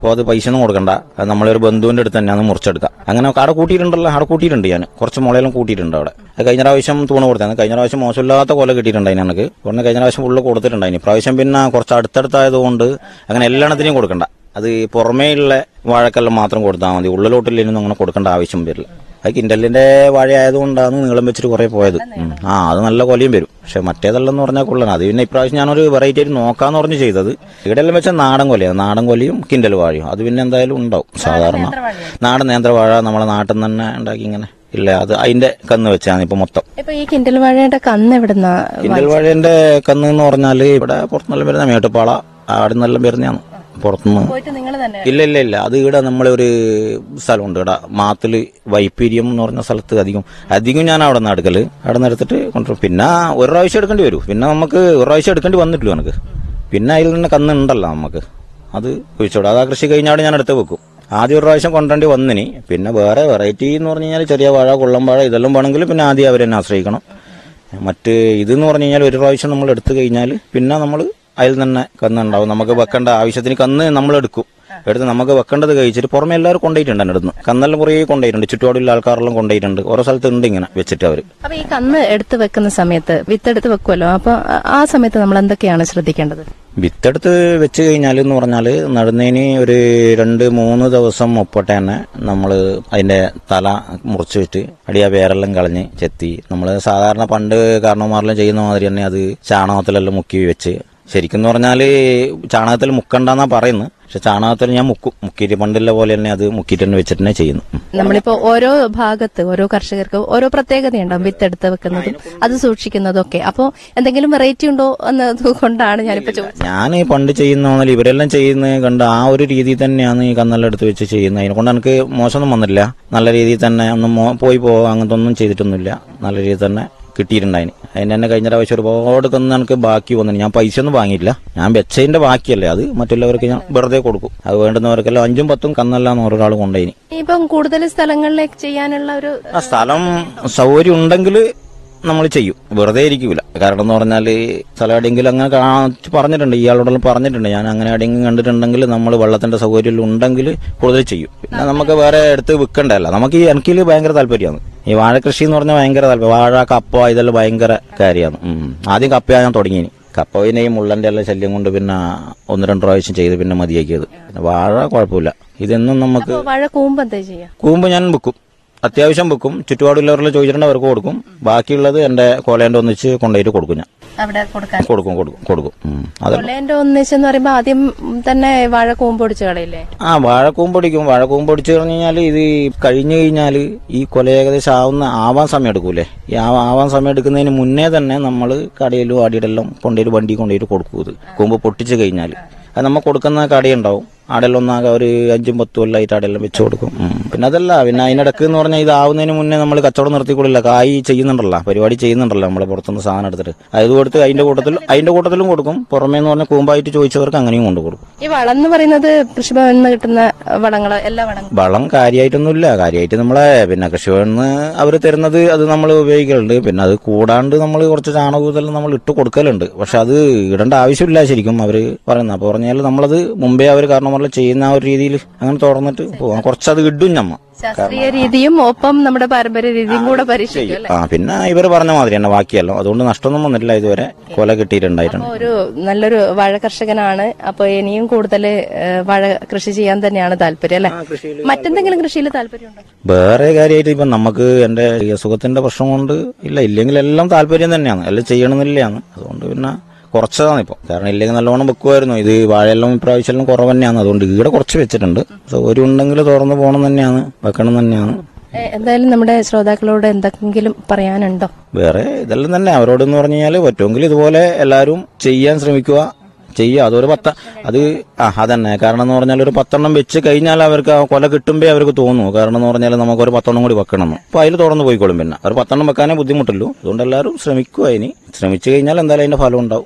അപ്പോൾ അത് പൈസ ഒന്നും കൊടുക്കണ്ട അത് നമ്മളൊരു ബന്ധുവിന്റെ അടുത്ത് തന്നെയാണ് മുറിച്ചെടുക്കുക അങ്ങനെ അവിടെ കൂട്ടിയിട്ടുണ്ടല്ലോ അവിടെ കൂട്ടിയിട്ടുണ്ട് ഞാൻ കുറച്ച് മുളയെല്ലാം കൂട്ടിയിട്ടുണ്ട് അവിടെ അത് കഴിഞ്ഞ പ്രാവശ്യം തൂണ് കൊടുത്തത് കഴിഞ്ഞ പ്രാവശ്യം മോശമില്ലാത്ത കൊല കിട്ടിയിട്ടുണ്ടായിന് എനിക്ക് ഉടനെ കഴിഞ്ഞ പ്രാവശ്യം ഫുള്ള് കൊടുത്തിട്ടുണ്ടായിന് പ്രാവശ്യം പിന്നെ കുറച്ച് അടുത്തടുത്തായതുകൊണ്ട് അങ്ങനെ എല്ലാത്തിനെയും കൊടുക്കണ്ട അത് പുറമേയുള്ള വാഴക്കെല്ലാം മാത്രം കൊടുത്താൽ മതി ഉള്ളിലോട്ടില്ലെന്നും അങ്ങനെ കൊടുക്കേണ്ട ആവശ്യം വരില്ല അത് കിൻഡലിന്റെ വാഴ ആയതുകൊണ്ടാണ് നീളം വെച്ചിട്ട് കുറെ പോയത് ഉം. ആ അത് നല്ല കൊലയും വരും പക്ഷെ മറ്റേതല്ലെന്ന് പറഞ്ഞാൽ കൊള്ളണം അത് പിന്നെ ഇപ്രാവശ്യം ഞാനൊരു വെറൈറ്റി ആയിട്ട് നോക്കാന്ന് പറഞ്ഞ് ചെയ്തത് ഇവിടെയെല്ലാം വെച്ചാൽ നാടൻ കൊലയാണ് നാടൻ കൊലയും കിൻഡൽ വാഴയും അത് പിന്നെ എന്തായാലും ഉണ്ടാവും സാധാരണ നാടൻ നേന്ത്രവാഴ നമ്മളെ നാട്ടിൽ നിന്ന് തന്നെ ഉണ്ടാക്കി ഇങ്ങനെ ഇല്ല അത് അതിന്റെ കന്ന് വെച്ചാണ് ഇപ്പൊ മൊത്തം ഇപ്പൊ ഈ കിൻഡൽ വാഴയുടെ കന്ന് എവിടുന്നാ കിൻഡൽ വാഴന്റെ കന്ന് എന്ന് പറഞ്ഞാല് ഇവിടെ പുറത്തുനിന്നെല്ലാം വരുന്ന മേട്ടുപ്പാള അവിടെ നിന്നെല്ലാം വരുന്നതാണ് പുറത്തുനിന്ന് പോയിട്ട് നിങ്ങൾ തന്നെ ഇല്ല ഇല്ല ഇല്ല അത് ഇവിടെ നമ്മളൊരു സ്ഥലമുണ്ട് ഇവിടെ മാത്തില് വൈപ്പീര്യം എന്ന് പറഞ്ഞ സ്ഥലത്ത് അധികം അധികം ഞാൻ അവിടെ നിന്ന് എടുക്കല് അവിടെ നിന്ന് എടുത്തിട്ട് കൊണ്ടുവരും പിന്നെ ഒരു പ്രാവശ്യം എടുക്കേണ്ടി വരും പിന്നെ നമുക്ക് ഒരു പ്രാവശ്യം എടുക്കേണ്ടി വന്നിട്ടില്ല എനിക്ക് പിന്നെ അതിൽ നിന്ന് കന്ന് ഉണ്ടല്ലോ നമുക്ക് അത് കുഴിച്ചോടും അത് ആ കൃഷി കഴിഞ്ഞാൽ ഞാൻ എടുത്ത് വെക്കും ആദ്യം ഒരു പ്രാവശ്യം കൊണ്ടുവേണ്ടി വന്നിനി പിന്നെ വേറെ വെറൈറ്റി എന്ന് പറഞ്ഞു കഴിഞ്ഞാൽ ചെറിയ വാഴ കുള്ളം വാഴ ഇതെല്ലാം വേണമെങ്കിൽ പിന്നെ ആദ്യം അവരെന്നെ ആശ്രയിക്കണം മറ്റ് ഇതെന്ന് പറഞ്ഞു കഴിഞ്ഞാൽ ഒരു പ്രാവശ്യം നമ്മൾ എടുത്തു കഴിഞ്ഞാൽ പിന്നെ നമ്മൾ അതിൽ തന്നെ കന്നുണ്ടാവും നമുക്ക് വെക്കേണ്ട ആവശ്യത്തിന് കന്ന് നമ്മൾ എടുക്കും എടുത്ത് നമുക്ക് വെക്കേണ്ടത് കഴിച്ചിട്ട് പുറമെ എല്ലാവരും കൊണ്ടുപോയിട്ടുണ്ട് എൻ്റെ അടുത്ത് കന്നെല്ലാം കുറേ കൊണ്ടുപോയിട്ടുണ്ട് ചുറ്റുപാടുള്ള ആൾക്കാരെല്ലാം കൊണ്ടുപോയിട്ടുണ്ട് ഓരോ സ്ഥലത്ത് ഉണ്ട് ഇങ്ങനെ വെച്ചിട്ട് അവർ അപ്പൊ ഈ കന്ന് എടുത്ത് വെക്കുന്ന സമയത്ത് വിത്തെടുത്ത് വെക്കുമല്ലോ അപ്പൊ ആ- ആ സമയത്ത് നമ്മൾ എന്തൊക്കെയാണ് ശ്രദ്ധിക്കേണ്ടത് വിത്തെടുത്ത് വെച്ച് കഴിഞ്ഞാൽ എന്ന് പറഞ്ഞാൽ നടുന്നതിന് ഒരു രണ്ട് മൂന്ന് ദിവസം മുപ്പട്ടെ തന്നെ നമ്മൾ അതിന്റെ തല മുറിച്ച് വെച്ച് അടിയ വേരെല്ലാം കളഞ്ഞ് ചെത്തി നമ്മൾ സാധാരണ പണ്ട് കാരണവന്മാരെല്ലാം ചെയ്യുന്ന മാതിരി തന്നെ അത് ചാണകത്തിലെല്ലാം മുക്കി വെച്ച് ശരിക്കും എന്ന് പറഞ്ഞാൽ ചാണകത്തിൽ മുക്കണ്ടെന്നാ പറയുന്നത് പക്ഷെ ചാണകത്തിൽ ഞാൻ മുക്കും മുക്കിയിട്ട് പണ്ടുള്ള പോലെ തന്നെ അത് മുക്കിയിട്ട് തന്നെ വെച്ചിട്ട് തന്നെ ചെയ്യുന്നു ഉം. നമ്മളിപ്പോ ഓരോ ഭാഗത്ത് ഓരോ കർഷകർക്ക് ഓരോ പ്രത്യേകതയുണ്ടാവും വിത്തെടുത്ത് വെക്കുന്നതും അത് സൂക്ഷിക്കുന്നതും ഒക്കെ അപ്പോ എന്തെങ്കിലും വെറൈറ്റി ഉണ്ടോ എന്നത് കൊണ്ടാണ് ഞാനിപ്പോ ചോദിച്ചത് ഞാൻ ഈ പണ്ട് ചെയ്യുന്ന പോലെ ഇവരെല്ലാം ചെയ്യുന്നത് കണ്ട് ആ ഒരു രീതിയിൽ തന്നെയാണ് ഈ കന്നെല്ലാം എടുത്ത് വെച്ച് ചെയ്യുന്നത് അതിനെക്കൊണ്ട് എനിക്ക് മോശമൊന്നും വന്നില്ല നല്ല രീതിയിൽ തന്നെ ഒന്നും മോ- പോയി പോവാ അങ്ങനത്തെ ഒന്നും ചെയ്തിട്ടൊന്നുമില്ല നല്ല രീതിയിൽ തന്നെ കിട്ടിയിട്ടുണ്ടായിന് അതിന് തന്നെ കഴിഞ്ഞ പ്രാവശ്യം ഒരുപാട് കന്ന് എനിക്ക് ബാക്കി വന്നു ഞാൻ പൈസ ഒന്നും വാങ്ങിയില്ല ഞാൻ വെച്ചതിന്റെ ബാക്കിയല്ലേ അത് മറ്റുള്ളവർക്ക് ഞാൻ വെറുതെ കൊടുക്കും അത് വേണ്ടുന്നവർക്കെല്ലാം അഞ്ചും പത്തും കന്നെല്ലാം ഓരോരാൾ കൊണ്ടുപോയിന് ഇപ്പം കൂടുതൽ സ്ഥലങ്ങളിലേക്ക് ചെയ്യാനുള്ള ഒരു ആ സ്ഥലം സൗകര്യം ഉണ്ടെങ്കിൽ നമ്മൾ ചെയ്യും വെറുതെ ഇരിക്കൂല കാരണം എന്ന് പറഞ്ഞാൽ സ്ഥലം എവിടെയെങ്കിലും അങ്ങനെ കാ- പറഞ്ഞിട്ടുണ്ട് ഇയാളോടെല്ലാം പറഞ്ഞിട്ടുണ്ട് ഞാൻ അങ്ങനെ എവിടെയെങ്കിലും കണ്ടിട്ടുണ്ടെങ്കിൽ നമ്മൾ വെള്ളത്തിന്റെ സൗകര്യം ഉണ്ടെങ്കിൽ കൂടുതൽ ചെയ്യും പിന്നെ നമുക്ക് വേറെ എടുത്ത് വിൽക്കണ്ടല്ല നമുക്ക് ഈ എനിക്കിൽ ഭയങ്കര താല്പര്യമാണ് ഈ വാഴ കൃഷി എന്ന് പറഞ്ഞാൽ ഭയങ്കര താല്പര്യം വാഴ കപ്പ ഇതെല്ലാം ഭയങ്കര കാര്യമാണ് ഉം. ആദ്യം കപ്പയാണ് ഞാൻ തുടങ്ങിയിനി കപ്പ പിന്നെ ഈ മുള്ളന്റെ എല്ലാം ശല്യം കൊണ്ട് പിന്നെ ഒന്ന് രണ്ട് പ്രാവശ്യം ചെയ്ത് പിന്നെ മതിയാക്കിയത് പിന്നെ വാഴ കുഴപ്പമില്ല ഇതെന്നും നമുക്ക് അപ്പൊ വാഴ കൂമ്പ് എന്താ ചെയ്യാ കൂമ്പ് ഞാൻ വെക്കും അത്യാവശ്യം വെക്കും ചുറ്റുപാടുള്ളവരിൽ ചോദിച്ചിട്ടുണ്ട് അവർക്ക് കൊടുക്കും ബാക്കിയുള്ളത് എന്റെ കോലേന്റെ ഒന്നിച്ച് കൊണ്ടുപോയിട്ട് കൊടുക്കും ഞാൻ അവിടെ കൊടുക്കാൻ കൊടുക്കും കൊടുക്കും കൊടുക്കും ഉം. അത് കൊള്ളേന്റെ ഒന്നിച്ചെന്ന് പറയുമ്പോ ആദ്യം തന്നെ വാഴ കൂമ്പ് ഒടിച്ച് കളയില്ലേ ആ വാഴക്കൂമ്പൊടിക്കും വാഴക്കൂമ്പൊടിച്ച് കഴിഞ്ഞ് കഴിഞ്ഞാൽ ഇത് കഴിഞ്ഞു കഴിഞ്ഞാൽ ഈ കൊല ഏകദേശം ആവുന്ന ആവാൻ സമയം എടുക്കൂലേ ഈ ആവാ- ആവാൻ സമയം എടുക്കുന്നതിന് മുന്നേ തന്നെ നമ്മൾ കടയിലും ആടിയിടെല്ലാം കൊണ്ടുപോയിട്ട് വണ്ടി കൊണ്ടുപോയിട്ട് കൊടുക്കും ഇത് കൂമ്പ് പൊട്ടിച്ച് കഴിഞ്ഞാൽ അത് നമ്മൾ കൊടുക്കുന്ന കടയുണ്ടാവും ആടെല്ലാം ഒന്നാകെ ഒരു അഞ്ചും പത്തും കൊല്ലമായിട്ട് ആടെല്ലാം വെച്ച് കൊടുക്കും ഉം. പിന്നെ അതല്ല പിന്നെ അതിനിടക്ക് എന്ന് പറഞ്ഞാൽ ഇതാവുന്നതിന് മുന്നേ നമ്മൾ കച്ചവടം നിർത്തിക്കൊള്ളില്ല കായ് ചെയ്യുന്നുണ്ടല്ലോ പരിപാടി ചെയ്യുന്നുണ്ടല്ലോ നമ്മളെ പുറത്തുനിന്ന് സാധനം എടുത്തിട്ട് അത് കൊടുത്ത് അതിന്റെ കൂട്ടത്തിൽ അതിന്റെ കൂട്ടത്തിലും കൊടുക്കും പുറമേ എന്ന് പറഞ്ഞാൽ കൂമ്പായിട്ട് ചോദിച്ചവർക്ക് അങ്ങനെയും കൊണ്ടു കൊടുക്കും ഈ വളം എന്ന് പറയുന്നത് കൃഷിഭവനിൽ നിന്ന് കിട്ടുന്ന വളങ്ങള് എല്ലാ വളങ്ങളും വളം കാര്യമായിട്ടൊന്നുമില്ല കാര്യമായിട്ട് നമ്മളെ പിന്നെ കൃഷിഭവനിന്ന് അവർ തരുന്നത് അത് നമ്മൾ ഉപയോഗിക്കലുണ്ട് പിന്നെ അത് കൂടാണ്ട് നമ്മൾ കുറച്ച് ചാണകൂതൽ നമ്മൾ ഇട്ട് കൊടുക്കലുണ്ട് പക്ഷെ അത് ഇടേണ്ട ആവശ്യമില്ല ശരിക്കും അവർ പറയുന്നത് അപ്പോൾ പറഞ്ഞാൽ നമ്മളത് മുമ്പേ അവർ കാരണം പറഞ്ഞാൽ ചെയ്യുന്ന ആ ഒരു രീതിയിൽ അങ്ങനെ തുറന്നിട്ട് പോകാം കുറച്ചത് ഇടും നമ്മ ശാസ്ത്രീയ രീതിയും ഒപ്പം നമ്മുടെ പാരമ്പര്യ രീതിയും കൂടെ പരീക്ഷിക്കും അല്ലെ ആ പിന്നെ ഇവർ പറഞ്ഞ മാതിരി തന്നെ ബാക്കിയല്ലോ അതുകൊണ്ട് നഷ്ടമൊന്നും വന്നിട്ടില്ല ഇതുവരെ കൊല കിട്ടിയിട്ടുണ്ടായിട്ടുണ്ട് ഒരു നല്ലൊരു വാഴ കർഷകനാണ് അപ്പൊ ഇനിയും കൂടുതൽ വാഴ കൃഷി ചെയ്യാൻ തന്നെയാണ് താല്പര്യം അല്ലെ മറ്റെന്തെങ്കിലും കൃഷിയിൽ താല്പര്യമുണ്ടോ വേറെ കാര്യമായിട്ട് ഇപ്പം നമുക്ക് എന്റെ ഈ അസുഖത്തിന്റെ പ്രശ്നം കൊണ്ട് ഇല്ല ഇല്ലെങ്കിൽ എല്ലാം താല്പര്യം തന്നെയാണ് എല്ലാം ചെയ്യണമെന്നില്ലാണ് അതുകൊണ്ട് പിന്നെ കുറച്ചതാണ് ഇപ്പം കാരണം ഇല്ലെങ്കിൽ നല്ലോണം വെക്കുമായിരുന്നു ഇത് വാഴയെല്ലാം ഇപ്രാവശ്യം എല്ലാം കുറവ് തന്നെയാണ് അതുകൊണ്ട് ഈടെ കുറച്ച് വെച്ചിട്ടുണ്ട് സൗകര്യം ഉണ്ടെങ്കിൽ തുറന്നു പോകണം തന്നെയാണ് വെക്കണം തന്നെയാണ് ഏ, എന്തായാലും നമ്മുടെ ശ്രോതാക്കളോട് എന്തെങ്കിലും പറയാനുണ്ടോ വേറെ ഇതെല്ലാം തന്നെ അവരോടെന്ന് പറഞ്ഞു കഴിഞ്ഞാൽ പറ്റുമെങ്കിൽ ഇതുപോലെ എല്ലാവരും ചെയ്യാൻ ശ്രമിക്കുക ചെയ്യുക അതൊരു പത്ത അത് ആ അതന്നെ കാരണം എന്ന് പറഞ്ഞാൽ ഒരു പത്തെണ്ണം വെച്ച് കഴിഞ്ഞാൽ അവർക്ക് ആ കൊല കിട്ടുമ്പേ അവർക്ക് തോന്നുന്നു കാരണം എന്ന് പറഞ്ഞാൽ നമുക്ക് ഒരു പത്തെണ്ണം കൂടി വെക്കണം എന്ന് അപ്പൊ അതിൽ തുറന്നു പോയിക്കോളും പിന്നെ ഒരു പത്തെണ്ണം വെക്കാനേ ബുദ്ധിമുട്ടുള്ളൂ അതുകൊണ്ട് എല്ലാവരും ശ്രമിക്കുക ഇനി ശ്രമിച്ചു കഴിഞ്ഞാൽ എന്തായാലും അതിന്റെ ഫലം ഉണ്ടാവും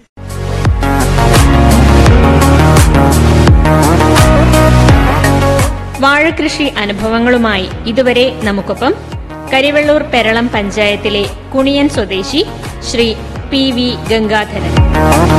വാഴകൃഷി അനുഭവങ്ങളുമായി ഇതുവരെ നമുക്കൊപ്പം കരിവെള്ളൂർ പെരളം പഞ്ചായത്തിലെ കുണിയൻ സ്വദേശി ശ്രീ പി വി ഗംഗാധരൻ